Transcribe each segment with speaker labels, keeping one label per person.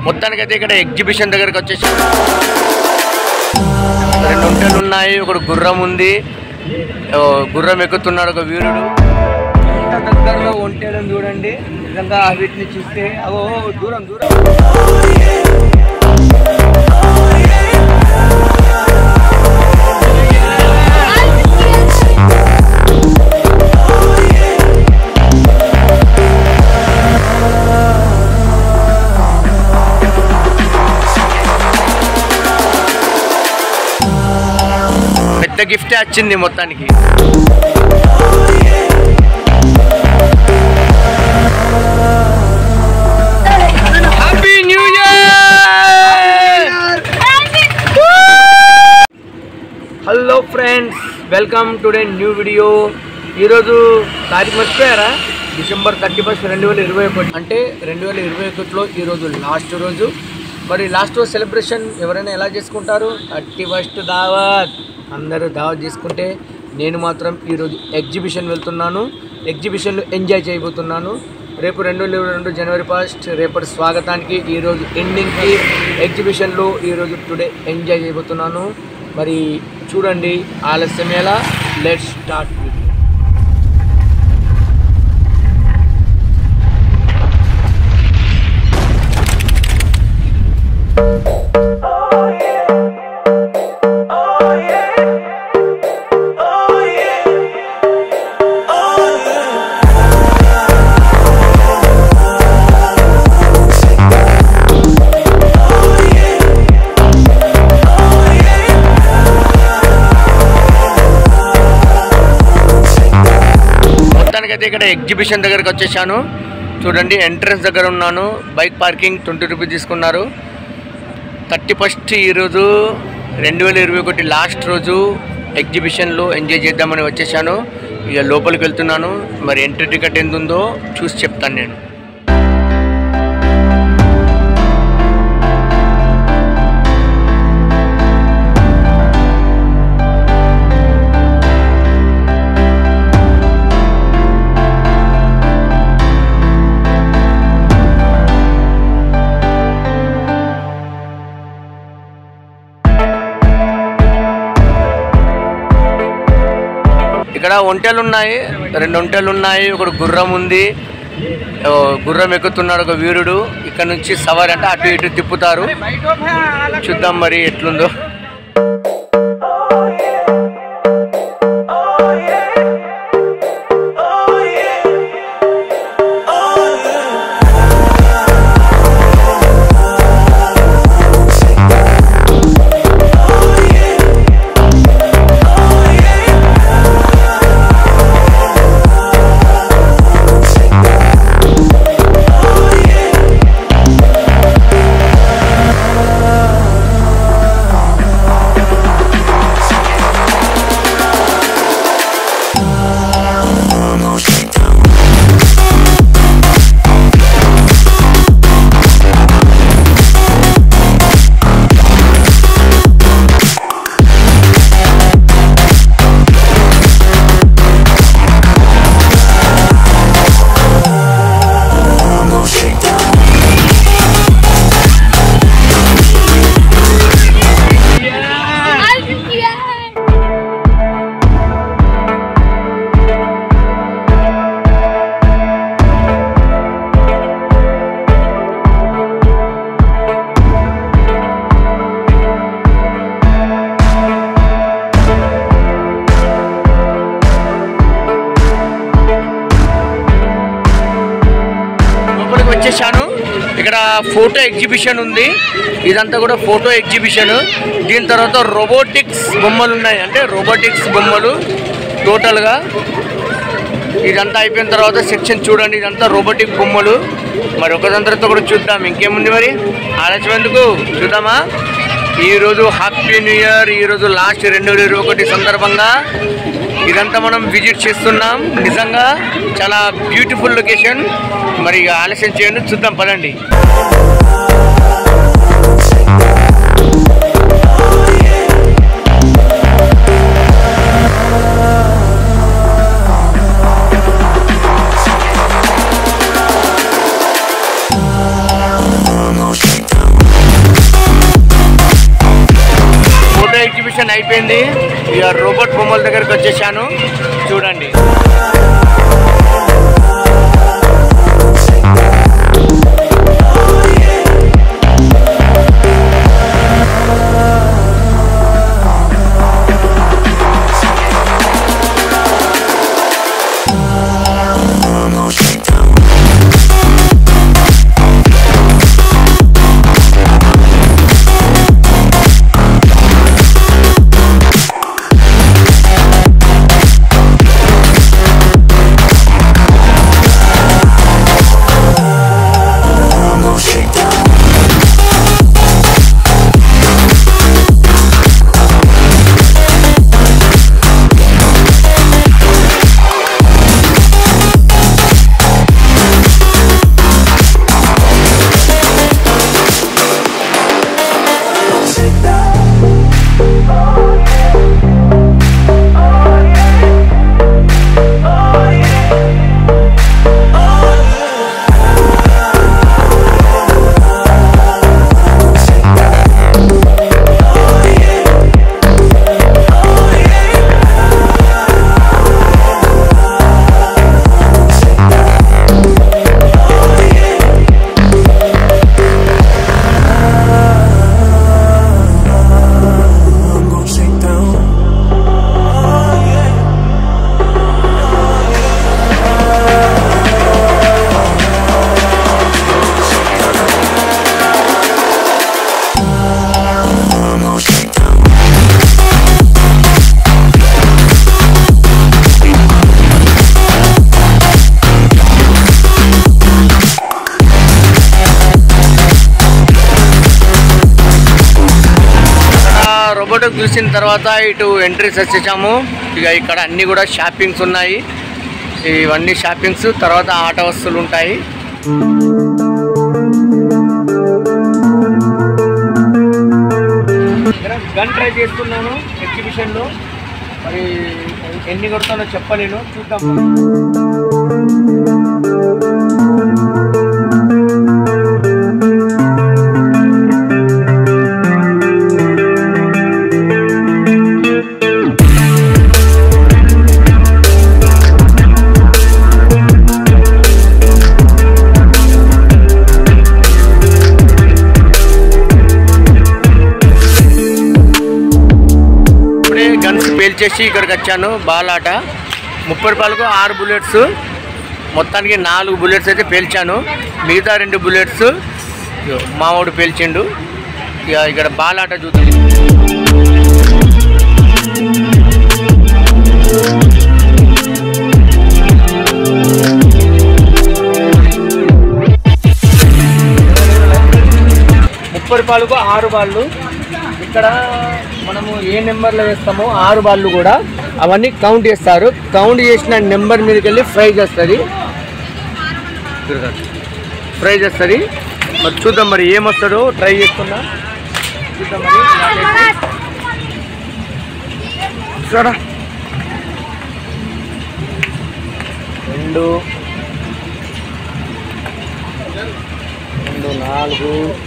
Speaker 1: మొత్తానికైతే ఇక్కడ ఎగ్జిబిషన్ దగ్గరకు వచ్చేసి రెండు ఒంటెలు ఉన్నాయి ఒకడు గుర్రం ఉంది ఓ, గుర్రం ఎక్కుతున్నాడు ఒక వీరుడు ఇంత దగ్గరలో ఒంటెలను చూడండి నిజంగా వీటిని చూస్తే అవో దూరం దూరం పెద్ద గిఫ్టే వచ్చింది మొత్తానికి happy new year hello friends welcome today new video ఈరోజు తారీఖు మర్చిపోయారా డిసెంబర్ థర్టీ ఫస్ట్ రెండు వేల ఇరవై ఒకటి అంటే రెండు వేల ఇరవై ఒకటిలో ఈరోజు లాస్ట్ రోజు మరి లాస్ట్ రోజు సెలబ్రేషన్ ఎవరైనా ఎలా చేసుకుంటారు థర్టీ ఫస్ట్ దావత్ అందరూ దావత్ చేసుకుంటే నేను మాత్రం ఈరోజు ఎగ్జిబిషన్ వెళ్తున్నాను ఎగ్జిబిషన్లో ఎంజాయ్ చేయబోతున్నాను రేపు రెండు వేల ఇరవై రెండు జనవరి ఫస్ట్ రేపటి స్వాగతానికి ఈరోజు ఎండింగ్కి ఎగ్జిబిషన్లో ఈరోజు టుడే ఎంజాయ్ చేయబోతున్నాను మరి చూడండి ఆలస్యం ఎలా లెట్ స్టార్ట్ వీడియో మొత్తానికైతే ఇక్కడ ఎగ్జిబిషన్ దగ్గరకు వచ్చేసాను చూడండి ఎంట్రన్స్ దగ్గర ఉన్నాను బైక్ పార్కింగ్ ట్వంటీ రూపీస్ తీసుకున్నారు థర్టీ ఫస్ట్ ఈరోజు రెండు వేల ఇరవై ఒకటి లాస్ట్ రోజు ఎగ్జిబిషన్లో ఎంజాయ్ చేద్దామని వచ్చేసాను ఇక లోపలికి వెళ్తున్నాను మరి ఎంట్రీ టికెట్ ఎంత ఉందో చూసి చెప్తాను నేను ఇక్కడ ఒంటెలు ఉన్నాయి రెండు ఒంటెలు ఉన్నాయి ఒకడు గుర్రం ఉంది ఓ, గుర్రం ఎక్కుతున్నాడు ఒక వీరుడు ఇక్కడ నుంచి సవారి అంటే అటు ఇటు తిప్పుతారు చూద్దాం మరి ఎట్లుందో లోపలికి వచ్చేసాను ఇక్కడ ఫోటో ఎగ్జిబిషన్ ఉంది ఇదంతా కూడా ఫోటో ఎగ్జిబిషన్ దీని తర్వాత రోబోటిక్స్ బొమ్మలు ఉన్నాయి అంటే రోబోటిక్స్ బొమ్మలు టోటల్గా ఇదంతా అయిపోయిన తర్వాత సెక్షన్ చూడండి ఇదంతా రోబోటిక్ బొమ్మలు మరి ఒకదాని తర్వాత కూడా చూద్దాం ఇంకేముంది మరి ఆలస్యం ఎందుకు చూద్దామా ఈరోజు హ్యాపీ న్యూ ఇయర్ ఈరోజు లాస్ట్ రెండు వేల ఇరవై ఒకటి సందర్భంగా ఇదంతా మనం విజిట్ చేస్తున్నాం నిజంగా చాలా బ్యూటిఫుల్ లొకేషన్ మరి ఇక ఆలస్యం చేయండి చూద్దాం పదండి
Speaker 2: Vamos, então.
Speaker 1: అయిపోయింది ఇక రోబోట్ బొమ్మల దగ్గరకు వచ్చేసాను చూడండి
Speaker 2: I'm gonna shake down. I'm gonna shake down.
Speaker 1: Robot చూసిన తర్వాత ఇటు ఎంట్రీస్ వచ్చేసాము ఇక ఇక్కడ అన్నీ కూడా షాపింగ్స్ ఉన్నాయి ఇవన్నీ షాపింగ్స్ తర్వాత ఆట వస్తువులు ఉంటాయి గన్ ట్రై చేస్తున్నాను ఎగ్జిబిషన్లో మరి ఎన్ని కొడతానో చెప్పలేను చూద్దాం ఇప్పుడే గన్స్ పేల్చేసి ఇక్కడికి వచ్చాను బాలాట ముప్పై రూపాయలకు ఆరు బుల్లెట్స్ మొత్తానికి నాలుగు బుల్లెట్స్ అయితే పేల్చాను మిగతా రెండు బుల్లెట్స్ ఇగో మావాడు పేల్చిండు ఇక ఇక్కడ బాలాట చూద్దాం ముప్పై రూపాయలకు ఆరు బాళ్ళు ఇక్కడ మనము ఏ నెంబర్లో వేస్తామో ఆరు బాళ్ళు కూడా అవన్నీ కౌంట్ చేస్తారు కౌంట్ చేసిన నెంబర్ మీదకి వెళ్ళి ప్రైజ్ వస్తుంది ప్రైజ్ వస్తుంది మరి చూద్దాం మరి ఏమొస్తుందో ట్రై చేస్తున్నా చూద్దాం మరి చూడా రెండు రెండు నాలుగు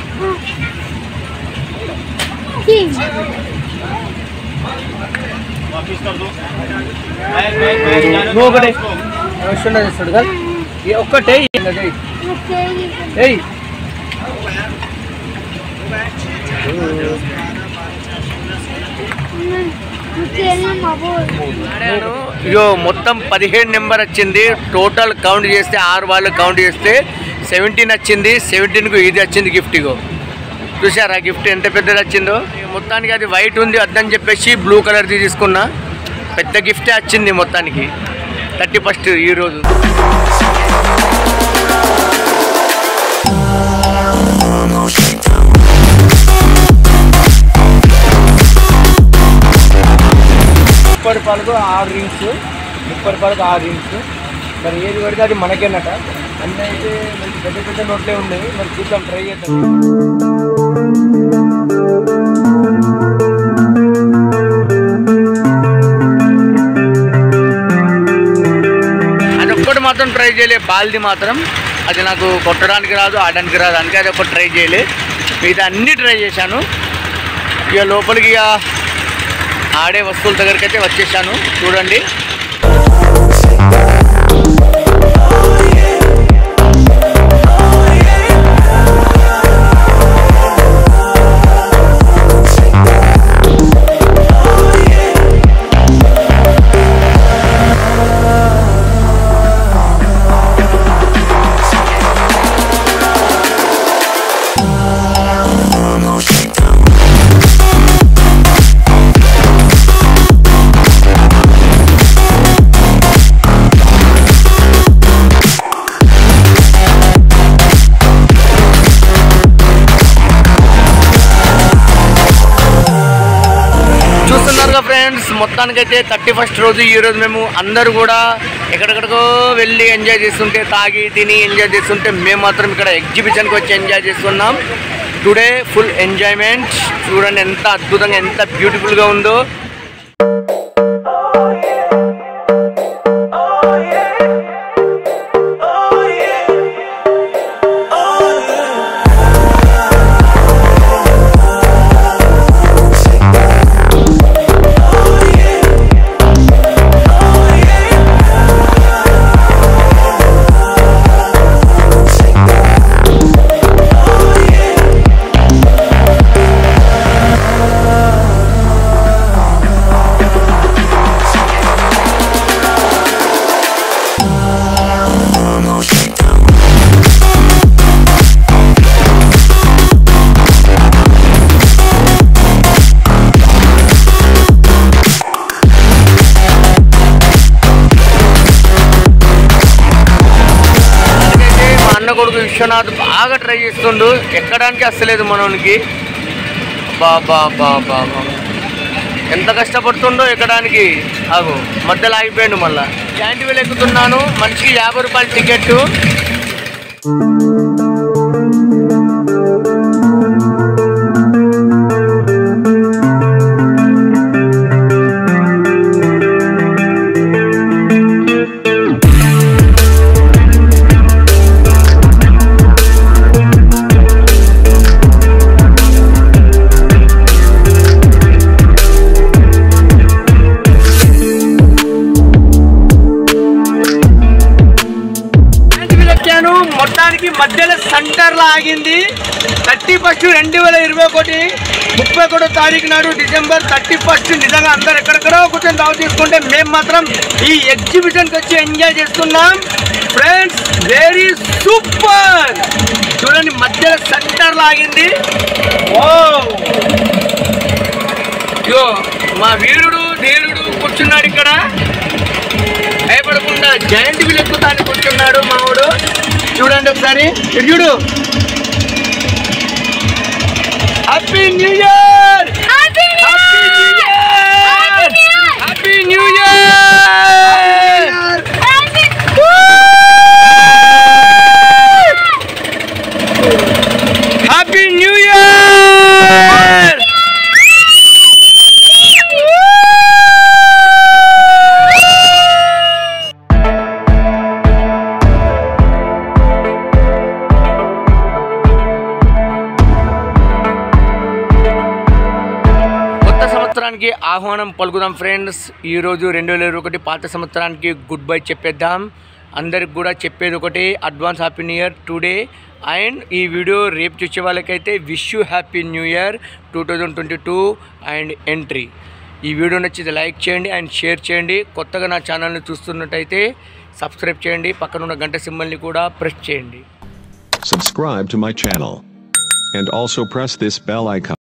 Speaker 1: నువ్వు ఒకటే వస్తుండ చేస్తాడు కదా ఈ ఒక్కటే అదే ఏయ్ ఆడాను. ఇగో మొత్తం పదిహేడు నెంబర్ వచ్చింది టోటల్ కౌంట్ చేస్తే ఆరు వాళ్ళు కౌంట్ చేస్తే సెవెంటీన్ వచ్చింది సెవెంటీన్కు ఇది వచ్చింది గిఫ్ట్ ఇగో చూసారా గిఫ్ట్ ఎంత పెద్దది వచ్చిందో మొత్తానికి అది వైట్ ఉంది వద్దని చెప్పేసి బ్లూ కలర్ది తీసుకున్నా పెద్ద గిఫ్టే వచ్చింది మొత్తానికి థర్టీ ఫస్ట్ ఈరోజు
Speaker 2: I'm gonna shake down.
Speaker 1: ముప్పై రూపాయలకు ఆరు రింగ్స్ ముప్పై రూపాయలకు ఆరు రింగ్స్ మరి ఏది పడితే అది మనకేనట అన్నీ అయితే మంచి పెద్ద పెద్ద నోట్లే ఉన్నాయి మరి చూద్దాం ట్రై చేద్దాం అది ఒక్కటి మాత్రం ట్రై చేయలే బాల్ది మాత్రం అది నాకు కొట్టడానికి రాదు ఆడడానికి రాదు అందుకే అది ఒక్కటి ట్రై చేయలే మిగతా అన్నీ ట్రై చేశాను ఇక లోపలికి ఇక ఆడే వస్తువుల దగ్గరికి అయితే వచ్చేసాను చూడండి
Speaker 2: Hormone shakedown.
Speaker 1: చూస్తున్నారుగా ఫ్రెండ్స్ మొత్తానికైతే థర్టీ ఫస్ట్ రోజు ఈ రోజు మేము అందరూ కూడా ఎక్కడెక్కడికో వెళ్ళి ఎంజాయ్ చేస్తుంటే తాగి తిని ఎంజాయ్ చేస్తుంటే మేము మాత్రం ఇక్కడ ఎగ్జిబిషన్కి వచ్చి ఎంజాయ్ చేస్తున్నాం టుడే ఫుల్ ఎంజాయ్మెంట్ చూడండి ఎంత అద్భుతంగా ఎంత బ్యూటిఫుల్గా ఉందో
Speaker 2: Hormone shakedown.
Speaker 1: అందుకైతే మా అన్న కొడుకు విశ్వనాథ్ బాగా ట్రై చేస్తుండు ఎక్కడానికి అస్సలేదు మనోనికి బాబా బాబా ఎంత కష్టపడుతుండో ఎక్కడానికి ఆగు మధ్యలో ఆగిపోయాడు మళ్ళా జాయింట్ వీల్ ఎక్కుతున్నాను మనిషికి యాభై రూపాయల టికెట్ ఎక్కాను మొత్తానికి మధ్యలో సెంటర్ లో ఆగింది థర్టీ ఫస్ట్ రెండు వేల ఇరవై ఒకటి ముప్పై ఒకటో తారీఖు నాడు డిసెంబర్ థర్టీ ఫస్ట్ నిజంగా అందరు ఎక్కడెక్కడో కూర్చొని దావ తీసుకుంటే మేము మాత్రం ఈ ఎగ్జిబిషన్కి వచ్చి ఎంజాయ్ చేస్తున్నాం ఫ్రెండ్స్ వెరీ సూపర్ చూడండి మధ్యలో సెంటర్ లో ఆగింది ఓ ఇగో మా వీరుడు ధీరుడు కూర్చున్నాడు ఇక్కడ భయపడకుండా జాయింట్ వీల్ ఎక్కుతాను కూర్చున్నాడు మావాడు చూడండి ఒకసారి ఇటు చూడు happy new year happy new year happy new year happy new year కొత్త సంవత్సరానికి ఆహ్వానం పలుకుదాం ఫ్రెండ్స్ ఈరోజు రెండు వేల ఇరవై ఒకటి పాత సంవత్సరానికి గుడ్ బై చెప్పేద్దాం అందరికి కూడా చెప్పేది ఒకటి advance happy new year today and ఈ వీడియో రేపు చూసే వాళ్ళకైతే wish you happy new year two thousand twenty two and entry ఈ వీడియో నచ్చితే లైక్ చేయండి అండ్ షేర్ చేయండి కొత్తగా నా ఛానల్ని చూస్తున్నట్టయితే సబ్స్క్రైబ్ చేయండి పక్కన ఉన్న గంట సింబల్ని కూడా ప్రెస్ చేయండి
Speaker 3: Subscribe to my channel. And also press this bell icon.